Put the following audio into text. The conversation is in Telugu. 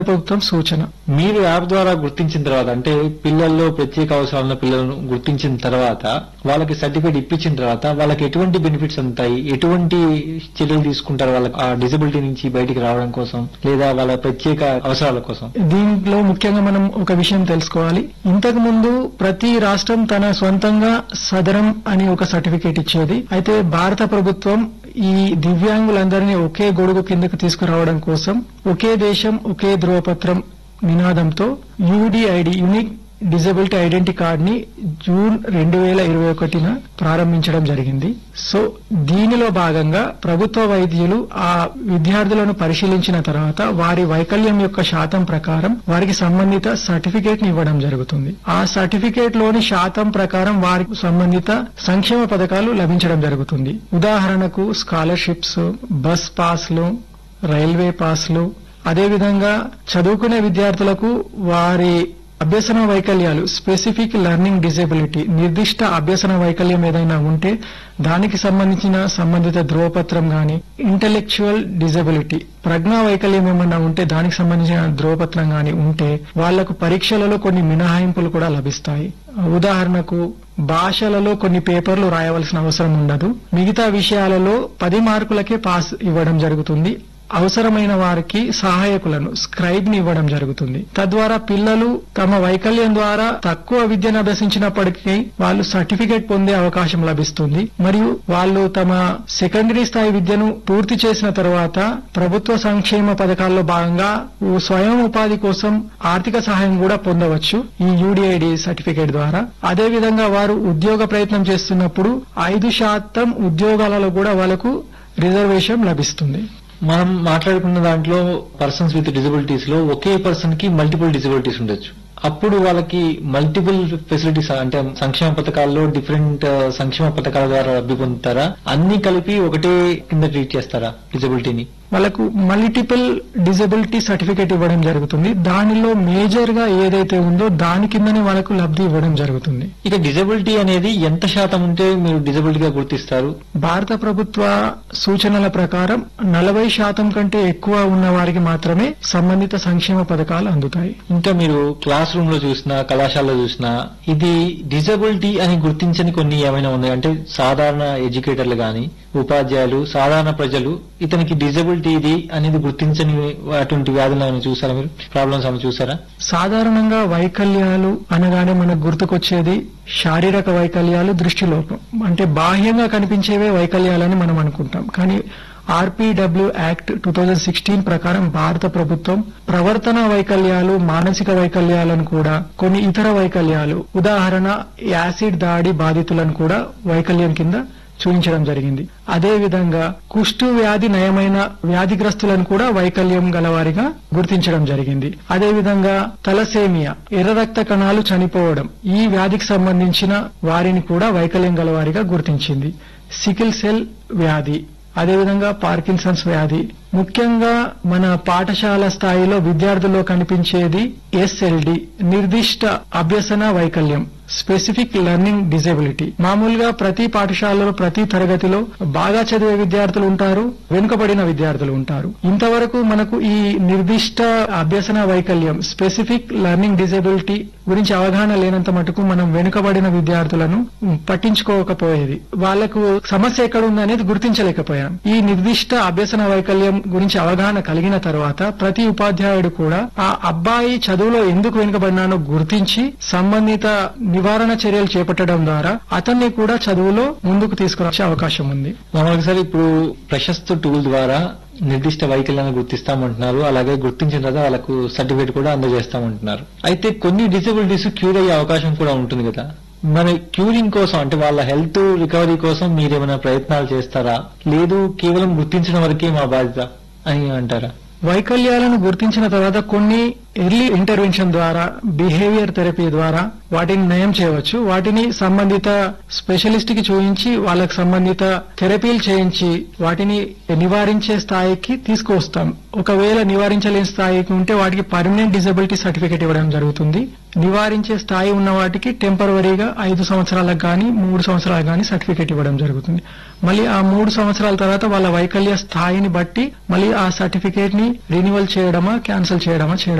ప్రభుత్వం సూచన మీరు యాప్ ద్వారా గుర్తించిన తర్వాత అంటే పిల్లల్లో ప్రత్యేక అవసరాలున్న పిల్లలను గుర్తించిన తర్వాత వాళ్ళకి సర్టిఫికేట్ ఇప్పించిన తర్వాత వాళ్ళకి ఎటువంటి బెనిఫిట్స్ ఉంటాయి ఎటువంటి చర్యలు తీసుకుంటారు వాళ్ళకి ఆ డిజబిలిటీ నుంచి బయటికి రావడం కోసం లేదా వాళ్ళ ప్రత్యేక అవసరాల కోసం దీంట్లో ముఖ్యంగా మనం ఒక విషయం తెలుసుకోవాలి ఇంతకు ముందు ప్రతి రాష్ట్రం తన సొంతంగా సదరం అని ఒక సర్టిఫికేట్ ఇచ్చేది అయితే భారత ప్రభుత్వం ఈ దివ్యాంగులందరినీ ఒకే గొడుగు కిందకు తీసుకురావడం కోసం ఒకే దేశం ఒకే ధ్రువపత్రం నినాదంతో UDID unique disability identity card ని జూన్ రెండు వేల ఇరవై ఒకటిన ప్రారంభించడం జరిగింది సో దీనిలో భాగంగా ప్రభుత్వ వైద్యులు ఆ విద్యార్థులను పరిశీలించిన తర్వాత వారి వైకల్యం యొక్క శాతం ప్రకారం వారికి సంబంధిత సర్టిఫికేట్ ని ఇవ్వడం జరుగుతుంది ఆ సర్టిఫికేట్ లోని శాతం ప్రకారం వారికి సంబంధిత సంక్షేమ పథకాలు లభించడం జరుగుతుంది ఉదాహరణకు స్కాలర్షిప్స్ బస్ పాస్లు రైల్వే పాస్లు అదేవిధంగా చదువుకునే విద్యార్థులకు వారి అభ్యసన వైకల్యాలు స్పెసిఫిక్ లెర్నింగ్ డిజేబిలిటీ నిర్దిష్ట అభ్యసన వైకల్యం ఏదైనా ఉంటే దానికి సంబంధించిన సంబంధిత ధ్రువపత్రం గాని ఇంటలెక్చువల్ డిజబిలిటీ ప్రజ్ఞా వైకల్యం ఏమన్నా ఉంటే దానికి సంబంధించిన ధ్రువపత్రం గాని ఉంటే వాళ్లకు పరీక్షలలో కొన్ని మినహాయింపులు కూడా లభిస్తాయి ఉదాహరణకు భాషలలో కొన్ని పేపర్లు రాయవలసిన అవసరం ఉండదు మిగతా విషయాలలో పది మార్కులకే పాస్ ఇవ్వడం జరుగుతుంది అవసరమైన వారికి సహాయకులను స్క్రైబ్ ని ఇవ్వడం జరుగుతుంది తద్వారా పిల్లలు తమ వైకల్యం ద్వారా తక్కువ విద్యను అభ్యసించినప్పటికీ వాళ్ళు సర్టిఫికేట్ పొందే అవకాశం లభిస్తుంది మరియు వాళ్ళు తమ సెకండరీ స్థాయి విద్యను పూర్తి చేసిన తర్వాత ప్రభుత్వ సంక్షేమ పథకాల్లో భాగంగా ఓ స్వయం ఉపాధి కోసం ఆర్థిక సహాయం కూడా పొందవచ్చు ఈ యూడిఐడి సర్టిఫికేట్ ద్వారా అదే విధంగా వారు ఉద్యోగ ప్రయత్నం చేస్తున్నప్పుడు ఐదు శాతం ఉద్యోగాలలో కూడా వాళ్ళకు రిజర్వేషన్ లభిస్తుంది మనం మాట్లాడుకున్న దాంట్లో పర్సన్స్ విత్ డిజబిలిటీస్ లో ఒకే పర్సన్ కి మల్టిపుల్ డిజబిలిటీస్ ఉండొచ్చు అప్పుడు వాళ్ళకి మల్టిపుల్ ఫెసిలిటీస్ అంటే సంక్షేమ పథకాల్లో డిఫరెంట్ సంక్షేమ పథకాల ద్వారా లబ్ధి పొందుతారా అన్ని కలిపి ఒకటే కింద ట్రీట్ చేస్తారా డిజబిలిటీని వాళ్ళకు మల్టిపుల్ డిజబిలిటీ సర్టిఫికేట్ ఇవ్వడం జరుగుతుంది దానిలో మేజర్ గా ఏదైతే ఉందో దాని కిందనే వాళ్ళకు లబ్ధి ఇవ్వడం జరుగుతుంది ఇక డిజబిలిటీ అనేది ఎంత శాతం ఉంటే మీరు డిజబిలిటీగా గుర్తిస్తారు భారత ప్రభుత్వ సూచనల ప్రకారం నలభై శాతం కంటే ఎక్కువ ఉన్న వారికి మాత్రమే సంబంధిత సంక్షేమ పథకాలు అందుతాయి ఇంకా మీరు క్లాస్ రూమ్ లో చూసినా కళాశాలలో చూసినా ఇది డిజబిలిటీ అని గుర్తించని కొన్ని ఏమైనా ఉన్నాయి అంటే సాధారణ ఎడ్యుకేటర్లు గాని ఉపాధ్యాయులు సాధారణ ప్రజలు ఇతనికి డిజబిలిటీ ఇది అనేది గుర్తించని అటువంటి వ్యాధులు ఏమైనా చూసారా మీరు ప్రాబ్లమ్స్ ఏమైనా చూసారా సాధారణంగా వైకల్యాలు అనగానే మనకు గుర్తుకొచ్చేది శారీరక వైకల్యాలు దృష్టిలోపం అంటే బాహ్యంగా కనిపించేవే వైకల్యాలని మనం అనుకుంటాం కానీ RPWD act two thousand sixteen ప్రకారం భారత ప్రభుత్వం ప్రవర్తన వైకల్యాలు మానసిక వైకల్యాలను కూడా కొన్ని ఇతర వైకల్యాలు ఉదాహరణ యాసిడ్ దాడి బాధితులను కూడా వైకల్యం కింద చూపించడం జరిగింది అదే విధంగా కుష్టు వ్యాధి నయమైన వ్యాధిగ్రస్తులను కూడా వైకల్యం గలవారిగా గుర్తించడం జరిగింది అదే విధంగా తలసేమియా ఎర్ర రక్త కణాలు చనిపోవడం ఈ వ్యాధికి సంబంధించిన వారిని కూడా వైకల్యం గలవారిగా గుర్తించింది సికిల్ సెల్ వ్యాధి అదేవిధంగా పార్కిన్సన్స్ వ్యాధి ముఖ్యంగా మన పాఠశాల స్థాయిలో విద్యార్థుల్లో కనిపించేది ఎస్ఎల్డి నిర్దిష్ట అభ్యసన వైకల్యం స్పెసిఫిక్ లెర్నింగ్ డిజబిలిటీ మామూలుగా ప్రతి పాఠశాలలో ప్రతి తరగతిలో బాగా చదివే విద్యార్థులు ఉంటారు వెనుకబడిన విద్యార్థులు ఉంటారు ఇంతవరకు మనకు ఈ నిర్దిష్ట అభ్యసన వైకల్యం స్పెసిఫిక్ లెర్నింగ్ డిజబిలిటీ గురించి అవగాహన లేనంత మటుకు మనం వెనుకబడిన విద్యార్థులను పట్టించుకోకపోయేది వాళ్లకు సమస్య ఎక్కడ ఉందనేది గుర్తించలేకపోయాం ఈ నిర్దిష్ట అభ్యసన వైకల్యం గురించి అవగాహన కలిగిన తర్వాత ప్రతి ఉపాధ్యాయుడు కూడా ఆ అబ్బాయి చదువులో ఎందుకు వెనుకబడినానో గుర్తించి సంబంధిత నివారణ చర్యలు చేపట్టడం ద్వారా అతన్ని కూడా చదువులో ముందుకు తీసుకురాచే అవకాశం ఉంది మామూలుగా సార్ ఇప్పుడు ప్రశస్త టూల్ ద్వారా నిర్దిష్ట వైకల్యాన్ని గుర్తిస్తామంటున్నారు అలాగే గుర్తించిన తర్వాత వాళ్ళకు సర్టిఫికేట్ కూడా అందజేస్తామంటున్నారు అయితే కొన్ని డిసబిలిటీస్ క్యూర్ అయ్యే అవకాశం కూడా ఉంటుంది కదా మన క్యూరింగ్ కోసం అంటే వాళ్ళ హెల్త్ రికవరీ కోసం మీరేమైనా ప్రయత్నాలు చేస్తారా లేదు కేవలం గుర్తించిన వరకే మా బాధ్యత అని అంటారా వైకల్యాలను గుర్తించిన తర్వాత కొన్ని ఎర్లీ ఇంటర్వెన్షన్ ద్వారా బిహేవియర్ థెరపీ ద్వారా వాటిని నయం చేయవచ్చు వాటిని సంబంధిత స్పెషలిస్ట్ కి చూపించి వాళ్ళకి సంబంధిత థెరపీలు చేయించి వాటిని నివారించే స్థాయికి తీసుకువస్తాం ఒకవేళ నివారించలేని స్థాయికి ఉంటే వాటికి పర్మనెంట్ డిజబిలిటీ సర్టిఫికేట్ ఇవ్వడం జరుగుతుంది నివారించే స్థాయి ఉన్న వాటికి టెంపరవరీగా ఐదు సంవత్సరాలకు గాని మూడు సంవత్సరాలకు గాని సర్టిఫికేట్ ఇవ్వడం జరుగుతుంది మళ్ళీ ఆ మూడు సంవత్సరాల తర్వాత వాళ్ళ వైకల్య స్థాయిని బట్టి మళ్ళీ ఆ సర్టిఫికేట్ ని రెన్యువల్ చేయడమా క్యాన్సిల్ చేయడమా చేయడం